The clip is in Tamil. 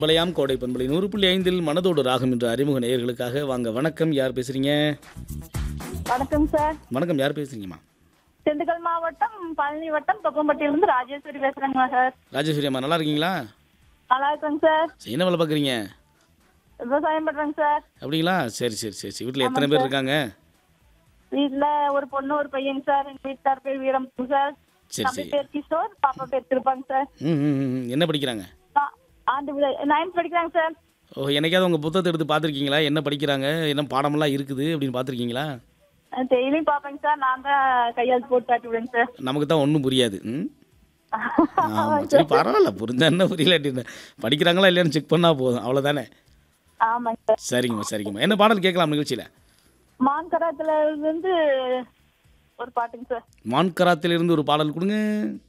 பழையாம் கோடை பண்பலை நூறு புள்ளி ஐந்தில் மனதோடு ராகம் என்ற அறிமுக நேயர்களுக்காக வாங்க வணக்கம் யார் பேசுறீங்க வணக்கம் சார் வணக்கம் யார் பேசுறீங்கம்மா திண்டுக்கல் மாவட்டம் பழனி வட்டம் தொப்பம்பட்டியிலிருந்து ராஜேஸ்வரி பேசுறேங்க சார் ராஜேஸ்வரி அம்மா நல்லா இருக்கீங்களா நல்லா இருக்கேங்க சார் சரி, என்ன வேலை பார்க்குறீங்க விவசாயம் பண்றேங்க சார் அப்படிங்களா சரி சரி சரி சரி வீட்டில் எத்தனை பேர் இருக்காங்க வீட்ல ஒரு பொண்ணு ஒரு பையன் சார் எங்க வீட்டுக்கார் பேர் வீரம் சார் சரி தம்பி சரி பேர் கிஷோர் பாப்பா பேர் திருப்பாங்க சார் ம் ம், ம், ம். என்ன படிக்கிறாங்க ஆ- ஆண்டு நைன்த் படிக்கிறாங்க சார் ஓ என்னைக்காவது உங்கள் புத்தகத்தை எடுத்து பார்த்துருக்கீங்களா என்ன படிக்கிறாங்க என்ன பாடமெல்லாம் இருக்குது அப்படின்னு பார்த்துருக்கீங்களா டெய்லியும் பாப்பேங்க சார் நான் தான் கையெழுத்து போட்டு காட்டி விடுங்க சார் நமக்கு தான் ஒன்றும் புரியாது ம் ஆமாம் சரி பரவாயில்ல புரிஞ்சா என்ன புரியலாட்டி என்ன படிக்கிறாங்களா இல்லையான்னு செக் பண்ணால் போதும் அவ்வளோதானே ஆமாங்க சார் சரிங்கம்மா சரிங்கம்மா என்ன பாடல் கேட்கலாம் நிகழ்ச்சியில் மான்கராத்துல இருந்து ஒரு பாட்டுங்க சார் மான்கராத்திலிருந்து ஒரு பாடல் கொடுங்க